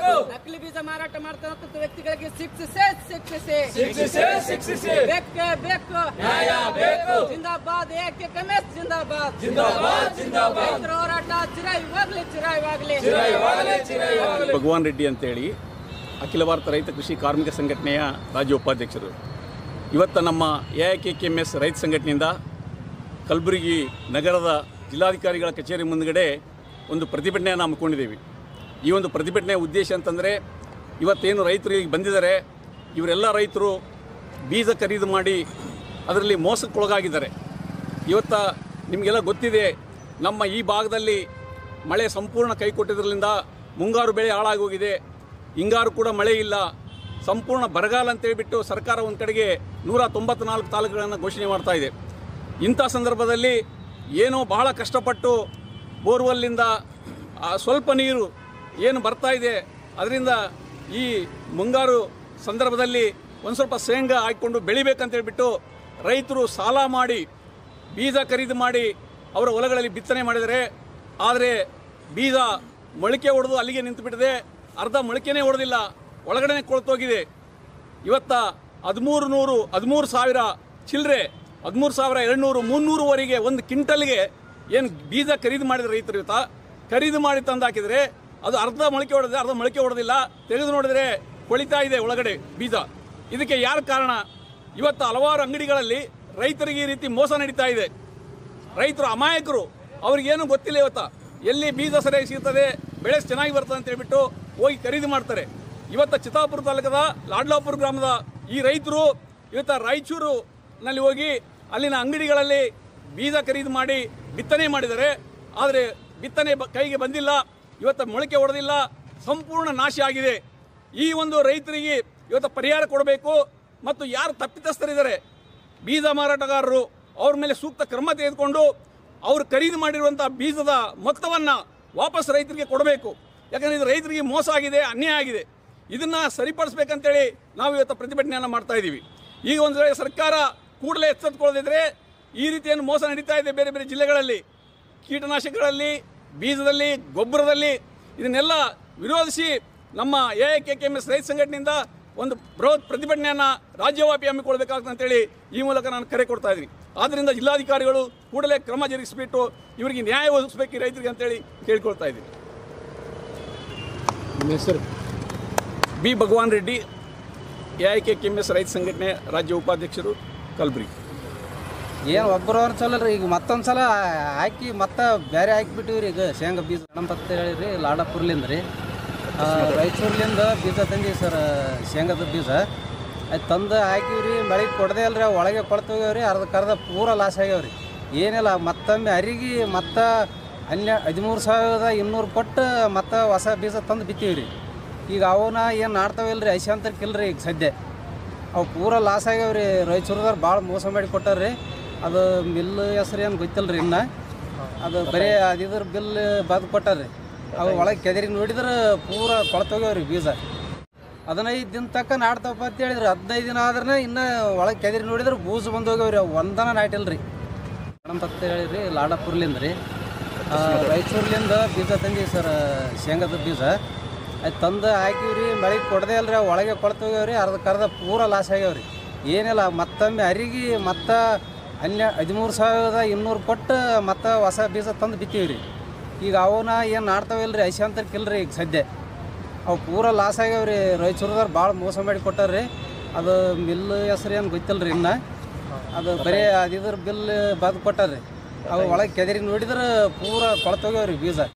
ನಕಲಿ ಬೀಜ ಮಾರಾಟ ಮಾಡ್ತಕ್ಕಂಥ ವ್ಯಕ್ತಿಗಳಿಗೆ ಶಿಕ್ಷಿಸೇ ಶಿಕ್ಷಿಸಿ ಶಿಕ್ಷಿಸಿ ಶಿಕ್ಷಿಸಿ ಬೇಕೇ ಬೇಕು ನ್ಯಾಯ ಬೇಕು ಜಿಂದಾಬಾದ್ ಏಕೆ ಕಮೇಶ್ ಜಿಂದಾಬಾದ್ ಜಿಂದಾಬಾದ್ ಜಿಂದಾಬಾದ್ ರೈತರ ಹೋರಾಟ ಚಿರಾಯುವಾಗ್ಲಿ ಚಿರಾಯುವಾಗ್ಲಿ ಚಿರಯವಾಗಲಿ ಚಿರಯವಾಗಲಿ ಭಗವಾನ್ ರೆಡ್ಡಿ ಅಂತೇಳಿ ಅಖಿಲ ಭಾರತ ರೈತ ಕೃಷಿ ಕಾರ್ಮಿಕ ಸಂಘಟನೆಯ ರಾಜ್ಯ ಉಪಾಧ್ಯಕ್ಷರು ಇವತ್ತು ನಮ್ಮ A I K K M S ರೈತ ಸಂಘಟನೆಯಿಂದ ಕಲಬುರಗಿ ನಗರದ ಜಿಲ್ಲಾಧಿಕಾರಿಗಳ ಕಚೇರಿ ಮುಂದುಗಡೆ ಒಂದು ಪ್ರತಿಭಟನೆಯನ್ನು ಹಮ್ಮಿಕೊಂಡಿದ್ದೀವಿ ಈ ಒಂದು ಪ್ರತಿಭಟನೆಯ ಉದ್ದೇಶ ಅಂತಂದರೆ ಇವತ್ತೇನು ರೈತರು ಈಗ ಬಂದಿದ್ದಾರೆ ಇವರೆಲ್ಲ ರೈತರು ಬೀಜ ಖರೀದಿ ಮಾಡಿ ಅದರಲ್ಲಿ ಮೋಸಕ್ಕೊಳಗಾಗಿದ್ದಾರೆ ಇವತ್ತ ನಿಮಗೆಲ್ಲ ಗೊತ್ತಿದೆ ನಮ್ಮ ಈ ಭಾಗದಲ್ಲಿ ಮಳೆ ಸಂಪೂರ್ಣ ಕೈ ಕೊಟ್ಟಿದ್ರಿಂದ ಮುಂಗಾರು ಬೆಳೆ ಹಾಳಾಗೋಗಿದೆ ಹಿಂಗಾರು ಕೂಡ ಮಳೆ ಇಲ್ಲ ಸಂಪೂರ್ಣ ಬರಗಾಲ ಅಂತೇಳ್ಬಿಟ್ಟು ಸರ್ಕಾರ ಒಂದು ಕಡೆಗೆ ನೂರ ತೊಂಬತ್ನಾಲ್ಕು ತಾಲೂಕುಗಳನ್ನು ಘೋಷಣೆ ಮಾಡ್ತಾ ಇದೆ ಇಂಥ ಸಂದರ್ಭದಲ್ಲಿ ಏನೋ ಬಹಳ ಕಷ್ಟಪಟ್ಟು ಬೋರ್ವೆಲ್ಲಿಂದ ಆ ಸ್ವಲ್ಪ ನೀರು ಏನು ಬರ್ತಾ ಇದೆ ಅದರಿಂದ ಈ ಮುಂಗಾರು ಸಂದರ್ಭದಲ್ಲಿ ಒಂದು ಸ್ವಲ್ಪ ಶೇಂಗಾ ಹಾಕ್ಕೊಂಡು ಬೆಳಿಬೇಕಂತೇಳ್ಬಿಟ್ಟು ರೈತರು ಸಾಲ ಮಾಡಿ ಬೀಜ ಖರೀದಿ ಮಾಡಿ ಅವರ ಹೊಲಗಳಲ್ಲಿ ಬಿತ್ತನೆ ಮಾಡಿದರೆ ಆದರೆ ಬೀಜ ಮೊಳಕೆ ಹೊಡೆದು ಅಲ್ಲಿಗೆ ನಿಂತುಬಿಟ್ಟಿದೆ ಅರ್ಧ ಮೊಳಕೆನೇ ಹೊಡೆದಿಲ್ಲ ಒಳಗಡೆ ಕೊಳ್ತೋಗಿದೆ ಇವತ್ತ ಹದಿಮೂರು ನೂರು ಹದಿಮೂರು ಸಾವಿರ ಚಿಲ್ಲರೆ ಹದಿಮೂರು ಸಾವಿರ ಎರಡುನೂರು ಮುನ್ನೂರುವರೆಗೆ ಒಂದು ಕ್ವಿಂಟಲ್ಗೆ ಏನು ಬೀಜ ಖರೀದಿ ಮಾಡಿದ ರೈತರು ಇವತ್ತ ಖರೀದಿ ಮಾಡಿ ತಂದು ಹಾಕಿದರೆ ಅದು ಅರ್ಧ ಮೊಳಕೆ ಹೊಡೆದಿದೆ ಅರ್ಧ ಮೊಳಕೆ ಹೊಡೆದಿಲ್ಲ ತೆಗೆದು ನೋಡಿದರೆ ಕೊಳಿತಾ ಇದೆ ಒಳಗಡೆ ಬೀಜ ಇದಕ್ಕೆ ಯಾರು ಕಾರಣ ಇವತ್ತು ಹಲವಾರು ಅಂಗಡಿಗಳಲ್ಲಿ ರೈತರಿಗೆ ಈ ರೀತಿ ಮೋಸ ನಡೀತಾ ಇದೆ ರೈತರು ಅಮಾಯಕರು ಅವ್ರಿಗೇನು ಗೊತ್ತಿಲ್ಲ ಇವತ್ತ ಎಲ್ಲಿ ಬೀಜ ಸರಿಯಾಗಿ ಸಿಗ್ತದೆ ಬೆಳೆ ಚೆನ್ನಾಗಿ ಬರ್ತದೆ ಅಂತ ಹೇಳ್ಬಿಟ್ಟು ಹೋಗಿ ಖರೀದಿ ಮಾಡ್ತಾರೆ ಇವತ್ತ ಚಿತ್ತಾಪುರ ತಾಲೂಕದ ಲಾಡ್ಲಾಪುರ ಗ್ರಾಮದ ಈ ರೈತರು ಇವತ್ತ ರಾಯಚೂರು ನಲ್ಲಿ ಹೋಗಿ ಅಲ್ಲಿನ ಅಂಗಡಿಗಳಲ್ಲಿ ಬೀಜ ಖರೀದಿ ಮಾಡಿ ಬಿತ್ತನೆ ಮಾಡಿದ್ದಾರೆ ಆದರೆ ಬಿತ್ತನೆ ಬ- ಕೈಗೆ ಬಂದಿಲ್ಲ ಇವತ್ತು ಮೊಳಕೆ ಹೊಡೆದಿಲ್ಲ ಸಂಪೂರ್ಣ ನಾಶ ಆಗಿದೆ ಈ ಒಂದು ರೈತರಿಗೆ ಇವತ್ತು ಪರಿಹಾರ ಕೊಡಬೇಕು ಮತ್ತು ಯಾರು ತಪ್ಪಿತಸ್ಥರಿದ್ದಾರೆ ಬೀಜ ಮಾರಾಟಗಾರರು ಅವ್ರ ಮೇಲೆ ಸೂಕ್ತ ಕ್ರಮ ತೆಗೆದುಕೊಂಡು ಅವರು ಖರೀದಿ ಮಾಡಿರುವಂಥ ಬೀಜದ ಮೊತ್ತವನ್ನು ವಾಪಸ್ ರೈತರಿಗೆ ಕೊಡಬೇಕು ಯಾಕಂದರೆ ಇದು ರೈತರಿಗೆ ಮೋಸ ಆಗಿದೆ ಅನ್ಯಾಯ ಆಗಿದೆ ಇದನ್ನು ಸರಿಪಡಿಸ್ಬೇಕಂತೇಳಿ ನಾವು ಇವತ್ತು ಪ್ರತಿಭಟನೆಯನ್ನು ಮಾಡ್ತಾ ಇದ್ದೀವಿ ಈಗ ಒಂದು ವೇಳೆ ಸರ್ಕಾರ ಕೂಡಲೇ ಎಚ್ಚೆತ್ತುಕೊಳ್ಳದಿದ್ರೆ ಈ ರೀತಿಯನ್ನು ಮೋಸ ನಡೀತಾ ಇದೆ ಬೇರೆ ಬೇರೆ ಜಿಲ್ಲೆಗಳಲ್ಲಿ ಕೀಟನಾಶಕಗಳಲ್ಲಿ ಬೀಜದಲ್ಲಿ ಗೊಬ್ಬರದಲ್ಲಿ ಇದನ್ನೆಲ್ಲ ವಿರೋಧಿಸಿ ನಮ್ಮ A I K K M S ರೈತ ಸಂಘಟನೆಯಿಂದ ಒಂದು ಬೃಹತ್ ಪ್ರತಿಭಟನೆಯನ್ನು ರಾಜ್ಯವ್ಯಾಪಿ ಹಮ್ಮಿಕೊಳ್ಬೇಕಾಗ್ತದೆ ಅಂತೇಳಿ ಈ ಮೂಲಕ ನಾನು ಕರೆ ಕೊಡ್ತಾ ಇದ್ದೀನಿ ಆದ್ದರಿಂದ ಜಿಲ್ಲಾಧಿಕಾರಿಗಳು ಕೂಡಲೇ ಕ್ರಮ ಜರುಗಿಸಿಬಿಟ್ಟು ಇವರಿಗೆ ನ್ಯಾಯ ಒದಗಿಸ್ಬೇಕು ಈ ರೈತರಿಗೆ ಅಂತೇಳಿ ಕೇಳ್ಕೊಳ್ತಾ ಇದ್ದೀನಿ ಹೆಸರು B Bhagwan Reddy A I K K M S ರೈತ ಸಂಘಟನೆ ರಾಜ್ಯ ಉಪಾಧ್ಯಕ್ಷರು ಕಲಬುರಗಿ ಏನು ಒಬ್ಬರು ಅವ್ರ ಚಲೋ ರೀ ಈಗ ಮತ್ತೊಂದು ಸಲ ಹಾಕಿ ಮತ್ತೆ ಬೇರೆ ಹಾಕಿಬಿಟ್ಟಿವ್ರಿ ಈಗ ಶೇಂಗಾ ಬೀಜ ಗಣಪತ್ ಹೇಳಿರಿ ಲಾಡಪುರ್ಲಿಂದ ರೀ ಆ, ರಾಯಚೂರ್ಲಿಂದ ಬೀಜ ತಂದೀವಿ ಸರ್ ಶೇಂಗಾದ ಬೀಜ ಅದು ತಂದು ಹಾಕಿವ್ರಿ ಮಳೆ ಕೊಡದೇ ಅಲ್ರಿ ಅವು ಒಳಗೆ ಕೊಳ್ತೋಗ್ಯಾವ್ರಿ ಅರ್ಧಕ್ಕೆ ಅರ್ಧ ಪೂರ ಲಾಸ್ ಆಗ್ಯಾವ್ರಿ ಏನಿಲ್ಲ ಮತ್ತೊಮ್ಮೆ ಅರಿಗಿ ಮತ್ತೆ ಹನ್ನೆ ಹದಿಮೂರು ಸಾವಿರದ ಇನ್ನೂರು ಕೊಟ್ಟು ಮತ್ತೆ ಹೊಸ ಬೀಜ ತಂದು ಬಿತ್ತೀವ್ರಿ ಈಗ ಅವನ್ನ ಏನು ನಾಡ್ತಾವಿಲ್ಲ ರೀ ಐಶಾಂತರ್ಕಿಲ್ಲ ರೀ ಈಗ ಸದ್ಯ ಅವು ಪೂರ ಲಾಸ್ ಆಗ್ಯಾವ್ರಿ ರಾಯಚೂರದವ್ರು ಭಾಳ ಮೋಸ ಮಾಡಿ ಕೊಟ್ಟಾರ್ರಿ ಅದು ಮಿಲ್ ಹೆಸ್ರು ಏನು ಗೊತ್ತಿಲ್ಲ ರೀ ಇನ್ನು ಅದು ಬರೀ ಅದಿದ್ರ ಬಿಲ್ ಬದ್ ಕೊಟ್ಟಾರ್ರಿ ಅವು ಒಳಗೆ ಕೆದರಿ ನೋಡಿದ್ರೆ ಪೂರ ಕೊಳ್ತೋಗ್ಯಾವ್ರಿ ಬೀಜ ಹದಿನೈದು ದಿನ ತಕ್ಕ ನಾಡ್ತಪ್ಪ ಅಂತ ಹೇಳಿದ್ರಿ ಹದಿನೈದು ದಿನ ಆದ್ರೆ ಇನ್ನು ಒಳಗೆ ಕೆದರಿ ನೋಡಿದ್ರೆ ಬೂಜು ಬಂದು ಹೋಗ್ಯಾವ್ರಿ ಅವು ಒಂದನ ನಾಟಿಲ್ಲ ರೀ ಗಣಪತ್ ಹೇಳಿರಿ ಲಾಡಪುರ್ಲಿಂದ ರೀ ಆ, ರಾಯಚೂರ್ಲಿಂದ ಬೀಜ ತಂದೀವಿ ಸರ್ ಶೇಂಗಾದ ಬೀಜ ಅದು ತಂದು ಹಾಕಿವ್ರಿ ಮಳೆ ಕೊಡದೇ ಅಲ್ರಿ ಅವು ಒಳಗೆ ಕೊಳ್ತೋಗ್ಯಾವ್ರಿ ಅರ್ಧಕ್ಕೆ ಅರ್ಧ ಪೂರ ಲಾಸ್ ಆಗ್ಯಾವ್ರಿ ಏನಿಲ್ಲ ಮತ್ತೊಮ್ಮೆ ಅರಿಗಿ ಮತ್ತೆ ಹನ್ನೆ ಹದಿಮೂರು ಸಾವಿರದ ಇನ್ನೂರು ಕೊಟ್ಟು ಮತ್ತೆ ಹೊಸ ಬೀಜ ತಂದು ಬಿತ್ತೀವ್ರಿ ಈಗ ಅವನ್ನ ಏನು ನಾಡ್ತಾವಿಲ್ಲ ರೀ ಐಶಾಂತರ್ಕಿಲ್ಲ ರೀ ಈಗ ಸದ್ಯ ಅವು ಪೂರ ಲಾಸ್ ಆಗ್ಯಾವ್ರಿ ರಾಯಚೂರದವ್ರು ಭಾಳ ಮೋಸ ಮಾಡಿ ಕೊಟ್ಟಾರ್ರಿ ಅದು ಮಿಲ್ ಹೆಸ್ರು ಏನು ಗೊತ್ತಿಲ್ಲ ರೀ ಇನ್ನು ಅದು ಬರೀ ಅದಿದ್ರ ಬಿಲ್ ಬದ್ ಕೊಟ್ಟಾರ್ರಿ ಅವು ಒಳಗೆ ಕೆದರಿ ನೋಡಿದ್ರೆ ಪೂರ ಕೊಳ್ತೋಗ್ಯಾವ್ರಿ ಬೀಜ